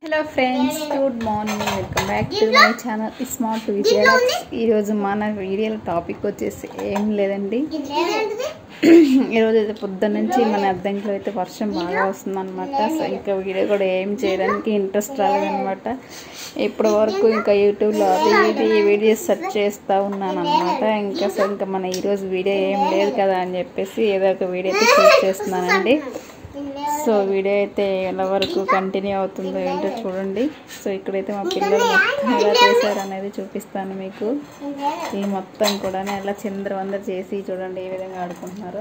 Hello friends good morning welcome back to my channel smart Vijayaraj ఈరోజు మన video topic వచ్చేసి ఏం లేదండి ఈరోజు అయితే పొద్దున్న నుంచి మన అద్దంకిలో అయితే వర్షం బాగా వస్తుందన్నమాట సో ఇంకా వీడియో కూడా ఏం చేయడానికి ఇంట్రెస్ట్ రాలేదన్నమాట ఇప్పటి వరకు ఇంకా యూట్యూబ్లో అది ఇది వీడియోస్ సెర్చ్ చేస్తూ ఉన్నాను అనమాట ఇంకా సో ఇంకా మన ఈరోజు వీడియో ఏం లేదు కదా అని చెప్పేసి ఏదో ఒక వీడియో అయితే షూట్ చేస్తున్నానండి సో వీడియో అయితే ఎలా వరకు కంటిన్యూ అవుతుందో ఏంటో చూడండి సో ఇక్కడైతే మా పిల్లలు మొత్తం ఎలా చేశారు అనేది చూపిస్తాను మీకు ఈ మొత్తం కూడా ఎలా చిందరవందర చేసి చూడండి ఏ విధంగా ఆడుకుంటున్నారో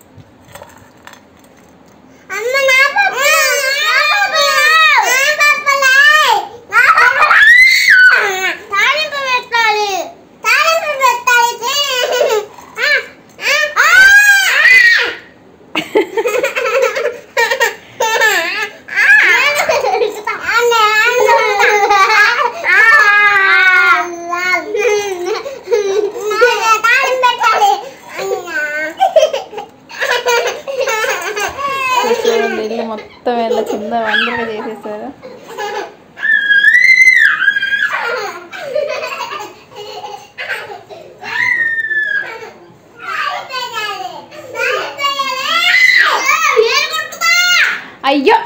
సో చూడండి ఇల్లు మొత్తం ఎలా చిందరవందరగా చేసేసారు అయ్యో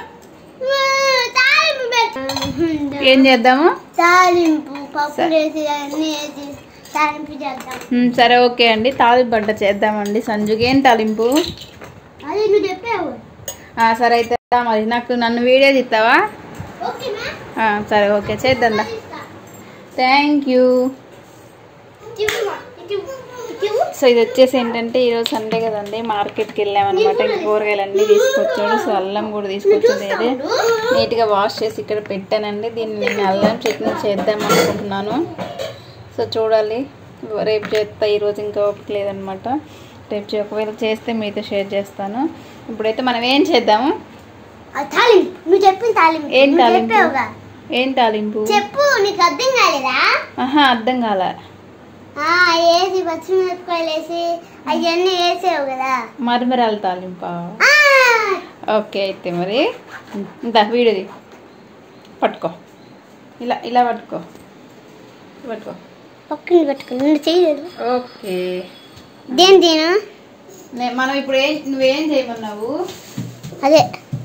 ఏం చేద్దాము తాలింపు పప్పు వేసి అన్ని వేసి తాలింపు చేద్దాం ఉమ్, సరే ఓకే అండి తాలింపు వంట చేద్దామండి సంజుకి ఏం తాలింపు అది నువ్వు చెప్పావు ఆ, సరే అయితే మరి నాకు నన్ను వీడియో తీస్తావా ఓకేనా ఆ, సరే ఓకే చేద్దాం థ్యాంక్ యూ ఇవ్వు, ఇవ్వు, ఇవ్వు. సో ఇది వచ్చేసి ఏంటంటే ఈరోజు సండే కదండి మార్కెట్కి వెళ్ళామన్నమాట ఇంక కూరగాయలు అన్నీ తీసుకొచ్చాడు సో అల్లం కూడా తీసుకొచ్చింది ఇదే నీట్గా వాష్ చేసి ఇక్కడ పెట్టానండి దీన్ని నేను అల్లం చట్నీ చేద్దాం అనుకుంటున్నాను సో చూడాలి రేపు చేస్తా ఈరోజు ఇంకా ఓపిక లేదనమాట రేపు చే- ఒకవేళ చేస్తే మీతో షేర్ చేస్తాను ఇప్పుడైతే మనం ఏం చేద్దాము ఆ తాలింపు నువ్వు చెప్పిన తాలింపు ఏం నువ్వు తాలింపు చెప్పావుగా ఏం తాలింపు చెప్పు నీకు అర్థం కాలేదా ఆహా అర్థం కాల ఆ వేసి పచ్చిమిరపకాయలు వేసి అవన్నీ వేసావు కదా మరమరాల తాలింపా ఆ, ఓకే అయితే మరి ఇంత వీడిది పట్టుకో ఇలా ఇలా పట్టుకో పట్టుకో పక్కన పెట్టుకుని నువ్వు చేయలేదు ఓకే దేని తిను నే- మనం ఇప్పుడు ఏం నువ్వేం చేయమన్నావు అదే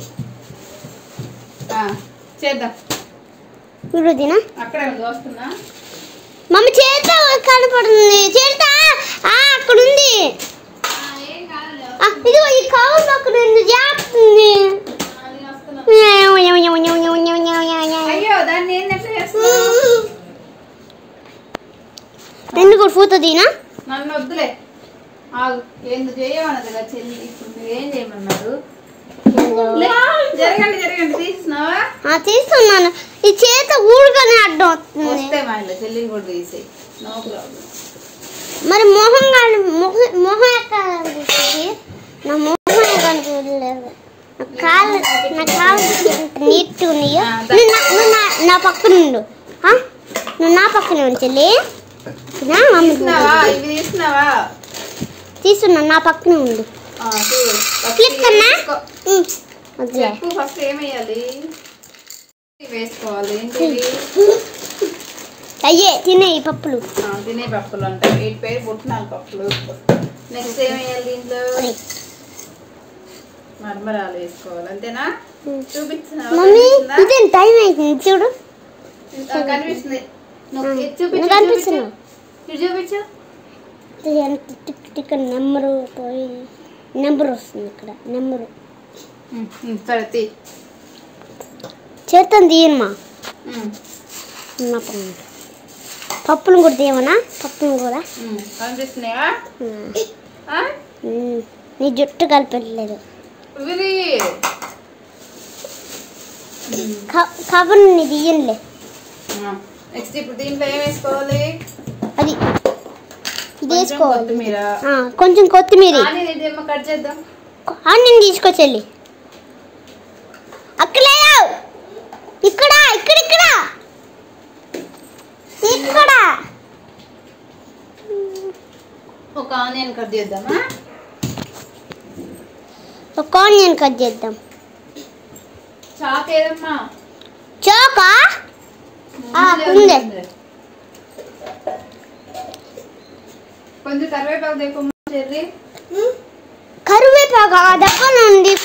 ఆ, చేద్దాం ఇప్పుడు తినా అక్కడే ఉంది వస్తున్నా మమ్మీ చేత కనపడుతుంది చేత ఆ అక్కడ ఉంది ఆ, ఇదిగో ఈ కవర్ పక్కన ఉంది జాపుతుంది అయ్యో దాన్ని ఏం ఎట్లా చేస్తున్నావు ఎందుకు పూత తినా నన్ను వద్దులే ఆగు ఎందుకు చేయమన్నది కదా చెల్లి ఇప్పుడు మీరు ఏం చేయమన్నారు లే, జరగండి జరగండి తీసినావా ఆ, తీస్తున్నాను ఈ చేత ఊరుగానే అడ్డం వస్తుంది వస్తే మా ఇంట్లో చెల్లిని కూడా తీసేయి నో ప్రాబ్లం మరి మొహం కానీ మొహం మొహం ఎక్కడ కనిపిస్తుంది నా మొహం కనిపించలేదు నా కాళ్ళు నా కాళ్ళు నీట్గా ఉన్నాయో నువ్వు నా- నువ్వు నా నా పక్కన ఉండు ఆ? నువ్వు నా పక్కన ఉంచలే నా మమ్మీ తీసినావా ఇవి తీసినావా తీసుకున్నా నా పక్కన ఉండు ఆ, చూడు. ఫస్ట్ క్లిక్ అన్నా? వేసుకో. ఉమ్, వదిలే చెప్పు ఫస్ట్ ఏమేయాలి వేసుకోవాలి ఏంటివి అయ్యే తినే ఈ పప్పులు ఆ, తినే పప్పులు అంటాయి వీటి పేరు పుట్టినాలు పప్పులు నెక్స్ట్ ఏమేయాలి దీంట్లో మరమరాలు వేసుకోవాలి అంతేనా ఉమ్. చూపించినా మమ్మీ ఇదే టైం అవుతుంది చూడు కనిపిస్తుంది నువ్వు ఇది నువ్వు చూపించు కనిపిస్తున్నావు. చూపించు. ఇటు చూపించు ఇది ఎంత టిక్ టిక్ నెంబరు పోయి నెంబర్ వస్తుంది ఇక్కడ నెంబరు ఉమ్, ఉమ్, సరే తీ చేస్తాను తీయమ్మా ఉమ్, నా పక్కన ఉండు. పప్పులు కూడా తీయమనా పప్పులు కూడా ఉమ్, కనిపిస్తున్నాయా ఉమ్. ఆ? ఉమ్. నీ జుట్టు కలిపెట్టలేదు ఇది కవర్ నీ తీయండిలే నెక్స్ట్ ఇప్పుడు దీంట్లో ఏం వేసుకోవాలి అది ఇది కొంచెం వేసుకోవాలి కొత్తిమీర ఆ, కొంచెం కొత్తిమీర ఆనియన్ ఇదేమో కట్ చేద్దాం ఆనియన్ తీసుకొచ్చెల్లి అక్కడ లేవు. ఇక్కడ ఇక్కడ ఇక్కడ ఇక్కడ ఒక ఆనియన్ కట్ చేద్దామా ఒక ఆనియన్ కట్ చేద్దాం చాక్ ఏదమ్మా చోకా ఆ, ఉంది. కొంచెం కరివేపాకు తెప్పమ్మ చెర్రీ కరివేపాకు ఆ డబ్బాలో ఉంది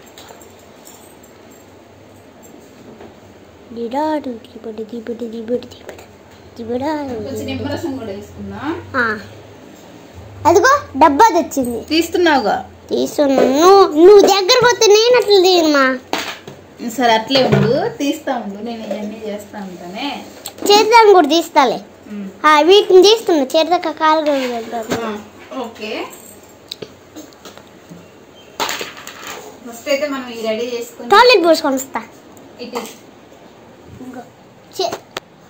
దిడాడు దిబడి దిబడి దిబడి దిబడి దిబడాడు కొంచెం నిమ్మరసం కూడా వేసుకుందాం ఆ. అదిగో డబ్బా తెచ్చింది తీస్తున్నావుగా తీసుకున్నా నువ్వు నువ్వు దగ్గరకు వస్తే నేను అట్లా తీయమ్మా సరే అట్లే ఉండు తీస్తా ఉండు నేను ఇవన్నీ చేస్తా ఉంటానే చేద్దాం కూడా తీస్తాలే ఆ, వీటిని తీస్తున్నా చేద్దాక కాలు కడుగుతాను. ఓకే ఫస్ట్ అయితే మనం ఇది రెడీ చేసుకుని టాయిలెట్ పోసుకొని వస్తా ఇటు చే-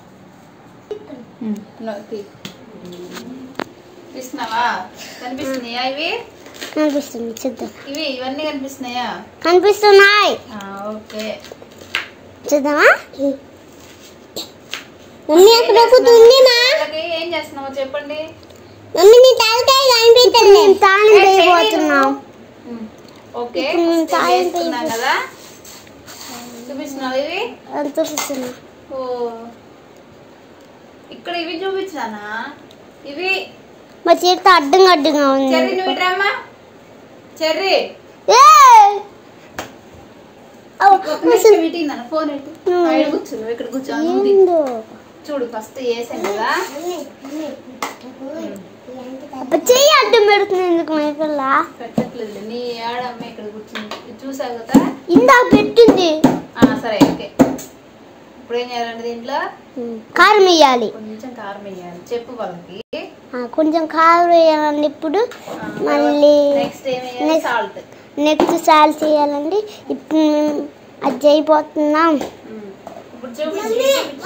నో, తీ. తీస్తున్నావా కనిపిస్తున్నాయా ఇవి కనిపిస్తుంది చూద్దాం ఇవి ఇవన్నీ కనిపిస్తున్నాయా కనిపిస్తున్నాయి ఆ, ఓకే చూద్దామా మమ్మీ అక్కడ ఒకటి ఉంది మా అలాగే ఏం చేస్తున్నావో చెప్పండి మమ్మీ నీ తలకాయ కనిపించండి నేను తాళం చేయబోతున్నాం ఉమ్, ఓకే ఇప్పుడు నేను ఫస్ట్ తాళం చేస్తున్నాం కదా చూపిస్తున్నావు ఇవి అది చూపిస్తున్నా ఓ ఇక్కడ ఇవి చూపించానా ఇవి మా చేతితో అడ్డంగా అడ్డంగా ఉంది చెర్రీ నువ్వు ఇట్రామ్మా చెర్రీ ఏయ్! అవ్వ, ఒక నిమిషం ఇటు నాన్న ఫోన్ ఇటు ఉమ్. ఆ, ఇక్కడ కూర్చో నువ్వు ఇక్కడ కూర్చో ఆ, ఉంది. ఏందో చూడు ఫస్ట్ వేసాం కదా అబ్బా, చెయ్యి అడ్డం పెడుతుంది ఎందుకు మైకల్లా పెట్టట్లేదు నీ ఆడమ్మ ఇక్కడ కూర్చుంది ఇది చూసావు కదా ఇందాక పెట్టింది ఆ, సరే ఓకే ఇప్పుడు ఏం చేయాలంటే దీంట్లో కారం వేయాలి కొంచెం కారం వేయాలి చెప్పు వాళ్ళకి ఆ, కొంచెం కారం వేయాలండి ఇప్పుడు మళ్ళీ నెక్స్ట్ ఏం వేయాలి next- సాల్ట్ నెక్స్ట్ సాల్ట్ వేయాలండి ఇప్పుడు మేము అది చేయబోతున్నాం ఇప్పుడు చూపించి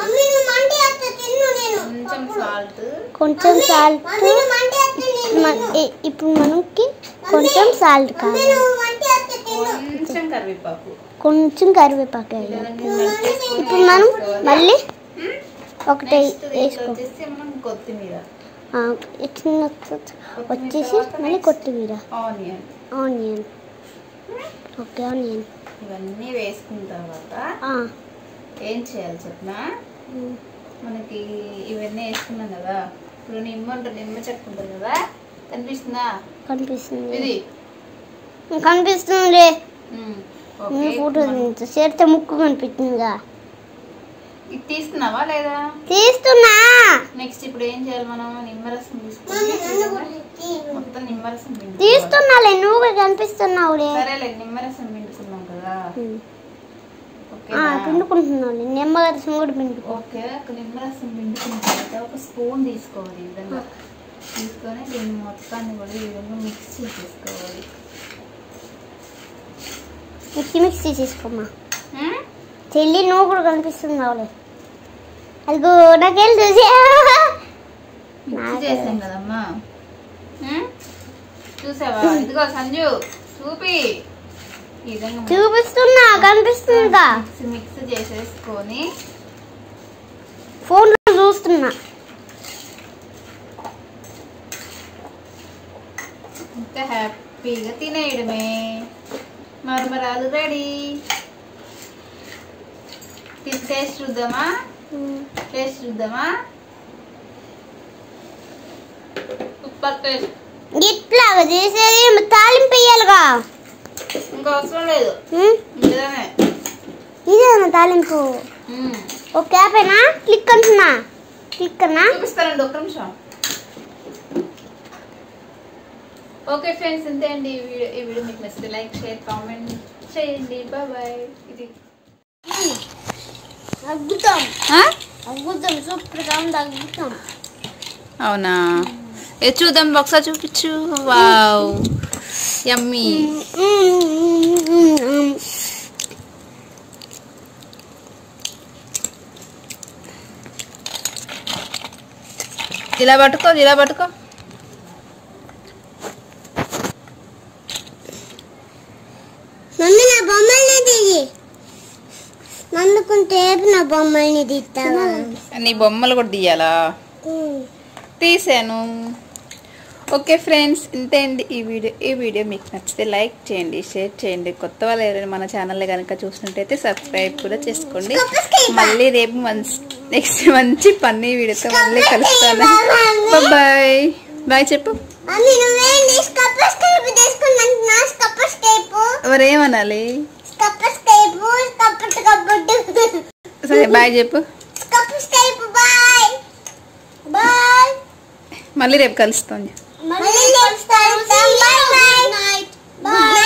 కొంచెం సాల్ట్ కొంచెం సాల్ట్ ఇప్పుడు మనకి కొంచెం సాల్ట్ కావాలి కొంచెం కరివేపాకు కొంచెం కరివేపాకు వేయాలి ఇలాగే కలిపేసుకొని ఇప్పుడు మనం వేసుకోవాలి. మళ్ళీ మ్మ్. ఒకటి నెక్స్ట్ దీంట్లో వేసుకో వచ్చేసి మనం కొత్తిమీర ఆ, చిన్న వచ్చేసి మళ్ళీ కొత్తిమీర ఆనియన్ ఆనియన్ ఓకే ఆనియన్ ఇవన్నీ వేసుకున్న తర్వాత ఆ, ఏం చేయాలి చెప్పిన ఉమ్, మనకి ఇవన్నీ వేసుకున్నాం కదా ఇప్పుడు నిమ్మ ఉంటుంది నిమ్మ చెక్క ఉంటుంది కదా కనిపిస్తుందా కనిపిస్తుంది ఇది కనిపిస్తుంది మ్మ్. నీ ఓకే ఫోటో మనం- చేరితే ముక్కు కనిపిస్తుందిగా ఇది తీస్తున్నావా లేదా తీస్తున్నా నెక్స్ట్ ఇప్పుడు ఏం చేయాలి మనం నిమ్మరసం తీసుకొని మొత్తం నిమ్మరసం పిండుకోవాలి. తీస్తున్నాలే నువ్వు కూడా కనిపిస్తున్నావులే సరేలే నిమ్మరసం పిండుకున్నాం కదా ఉమ్. ఆ, ఓకేనా పిండుకుంటున్నావులే నిమ్మరసం కూడా పిండుకో ఓకే ఒక నిమ్మరసం పిండుకున్న తర్వాత ఒక స్పూన్ తీసుకోవాలి ఈ విధంగా తీసుకొని దీన్ని మొత్తాన్ని కూడా ఈ విధంగా మిక్స్ చేసేసుకోవాలి మిక్సీ మిక్సీ చేసుకోమ్మా మ్మ్? చెల్లి నువ్వు కూడా కనిపిస్తున్నావులే అదిగో నాకెళ్ళి చూసి మిక్స్ నాకు- చేసాం కదమ్మా మ్మ్? చూసావా ఇదిగో సంజు చూపి ఈ విధంగా చూపిస్తున్నా కనిపిస్తుందిగా మిక్స్ మిక్స్ చేసేసుకొని ఫోన్ చూస్తున్నా ఇంకా హ్యాపీగా తినేయడమే మరమరాలు రెడీ టేస్ట్ చూద్దామా టేస్ట్ చూద్దామా సూపర్ టేస్ట్ ఇట్లా చేసేది తాలింపు వేయాలిగా ఇంకా అవసరం లేదు ఉమ్, ఇందులోనే ఇదేనా తాలింపు మ్మ్. ఓ క్యాపేనా క్లిక్ అంటున్నా క్లిక్ అన్నా చూపిస్తానండి ఒక్క నిమిషం ఓకే ఫ్రెండ్స్ ఇంతే అండి ఈ వీడియో ఈ వీడియో మీకు నచ్చితే లైక్ షేర్ కామెంట్ చేయండి బాయ్ బాయ్ ఇది అద్భుతం అద్భుతం సూపర్గా ఉంది అద్భుతం అవునా ఏ చూద్దాం ఒకసారి చూపించు వావ్ యమ్మీ ఇలా పట్టుకో ఇలా పట్టుకో మమ్మీ నా బొమ్మల్ని తీయి నన్నుకుంటే నా బొమ్మల్ని తీస్తావా నీ బొమ్మలు కూడా తీయాలా తీసాను ఓకే ఫ్రెండ్స్ ఇంతే అండి ఈ వీడియో ఈ వీడియో మీకు నచ్చితే లైక్ చేయండి షేర్ చేయండి కొత్త వాళ్ళు ఎవరైనా మన ఛానల్ కనుక చూసినట్టయితే సబ్స్క్రైబ్ కూడా చేసుకోండి మళ్ళీ రేపు మంచి నెక్స్ట్ మంచి పన్నీ వీడియోతో మళ్ళీ కలుస్తాను బాయ్ బాయ్ చెప్పు మమ్మీ నువ్వేంటి స్కప్పర్ స్కేప్ తీసుకున్నా స్కప్పర్ స్కేప్ మరి ఏమనాలి స్కప్పర్ స్కేప్ స్కప్పట్ కప్పట్ సరే బాయ్ చెప్పు స్కప్పర్ స్కేప్ బాయ్ బాయ్ మళ్ళీ రేపు కలుస్తాను మళ్ళీ next time bye bye bye